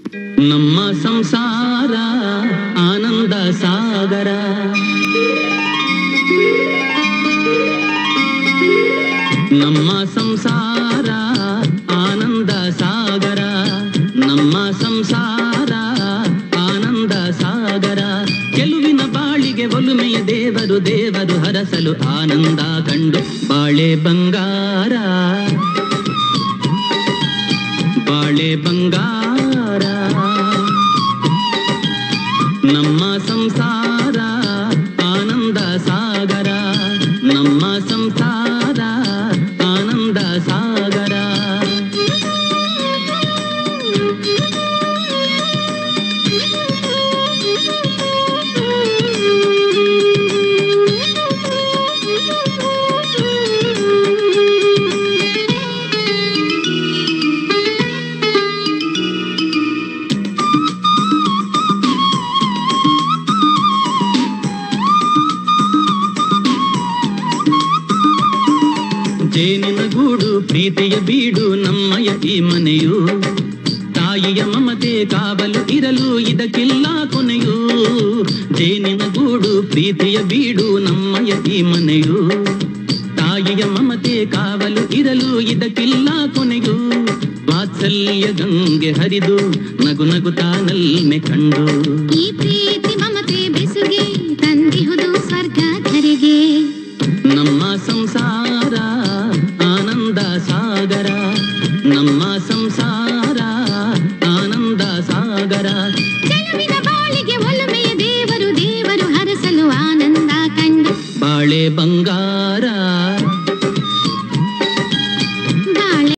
ನಮ್ಮ ಸಂಸಾರ ಆನಂದ ಸಾಗರ ನಮ್ಮ ಸಂಸಾರ ಆನಂದ ಸಾಗರ ನಮ್ಮ ಸಂಸಾರ ಆನಂದ ಸಾಗರ ಗೆಲುವಿನ ಬಾಳಿಗೆ ಒಲುಮೆಯ ದೇವರು ದೇವರು ಹರಸಲು ಆನಂದ ಕಂಡು ಬಾಳೆ ಬಂಗಾರ ಬಾಳೆ ಬಂಗಾರ ನಮ್ಮ ಸಂಸಾರ ಆನಂದ ಸಾಗರ ನಮ್ಮ ಸಂಸಾರ ಆನಂದ ಸಾಗರ ಜೇನಿನ ಗೂಡು ಪ್ರೀತಿಯ ಬೀಡು ನಮ್ಮಯ ಈ ಮನೆಯು ತಾಯಿಯ ಮಮತೆ ಕಾವಲು ಇರಲು ಇದಕ್ಕಿಲ್ಲ ಕೊನೆಯು ಜೇನಿನ ಗೂಡು ಪ್ರೀತಿಯ ಬೀಡು ನಮ್ಮಯ ಈ ಮನೆಯು ತಾಯಿಯ ಮಮತೆ ಕಾವಲು ಇರಲು ಇದಕ್ಕಿಲ್ಲ ಕೊನೆಯು ವಾತ್ಸಲ್ಯ ಗಂಗೆ ಹರಿದು ನಗು ನಗುತ್ತಾ ನಲ್ಮೆ ಕಂಡು ಈ ಪ್ರೀತಿ ಮಮತೆ ಬೆಸುಗೆ ತಂದಿಹುದು ಸ್ವರ್ಗ ಧರೆಗೆ ನಮ್ಮ ಸಂಸಾರ ಆನಂದ ಸಾಗರ ನಮ್ಮ ಸಂಸಾರ